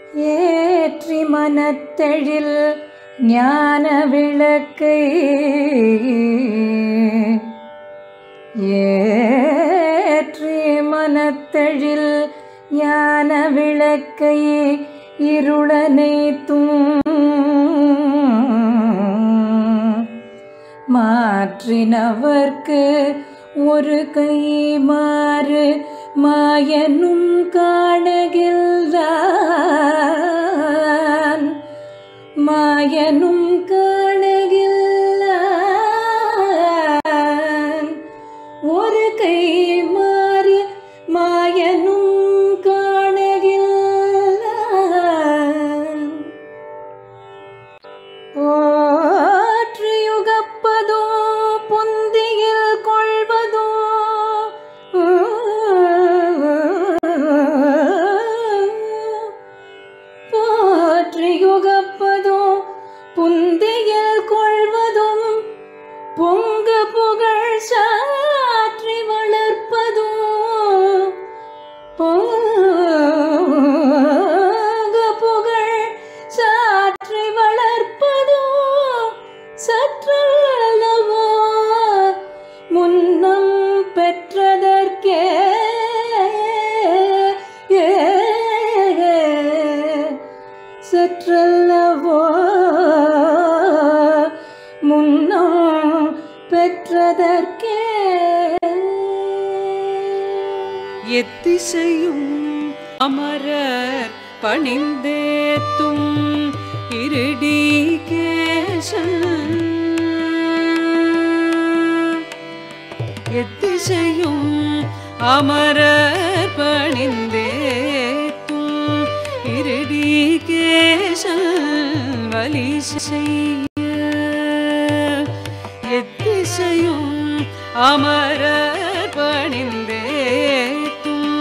ஏற்றி மனத்தெழில் ஞான விளக்கை ஏற்றி மனத்தெழில் ஞான விளக்கை இருளனைத்தும் மாற்றினவர்க்கு ஒரு கை மாறு மாயனும் காணுகில்தான் மாயனும் காணுகில்தான் ஒரு கை மாறு மாயனும் காணுகில்தான் போற்றியுகப்பதோ பொந்தியில் கொள்வதோ போற்றியுகப்பதோ புந்தியில் கொள்வதும் பொங்க புகழ் சாற்றி வளர்ப்பதும் பொங்க புகழ் சாற்றி வளர்ப்பதோ சற்றல்லவோ முன்னம் பெற்றதற்கே சற்றல்லவோ முன்னம் பெற்றதற்கே எத்திசையும் அமரர் பணிந்தேத்தும் இருடிகேசன் எத்திசையும் அமரர் பணிந்தேத்தும் இருடிகேசன் வலி செய்ய எத்திசையும் அமரர் பணிந்தேத்தும்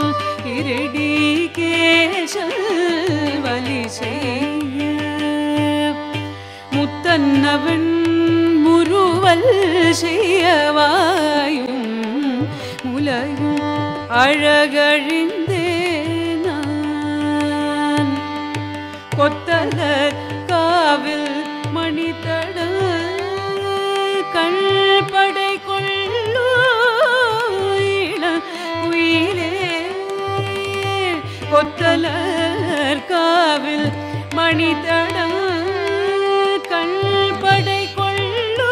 இருடிகேசன் வலி செய்ய முத்தன்னவன் முறுவல் செய்யவாயும் முலையும் அழகழிந்தே நான் கொத்தலர் காவில் மணித்தட கண்படை கொள்ளு குயிலே கொத்தலர் காவில் மணித்தட கண்படை கொள்ளு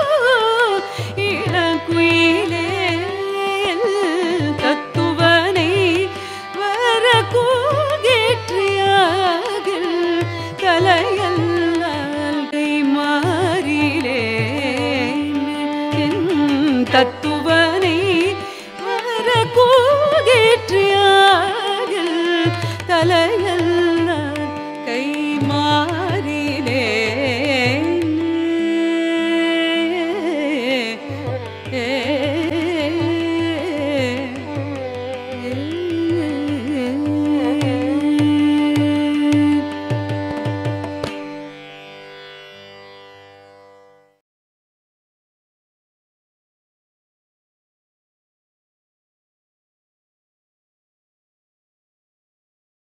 இளங்குயிலே தத்துவனை வர கூகேற்றியாகில் தலையல்லால் கை மாறிலே தத்துவனை வர கூகேற்றியாகில் தலையல்லால்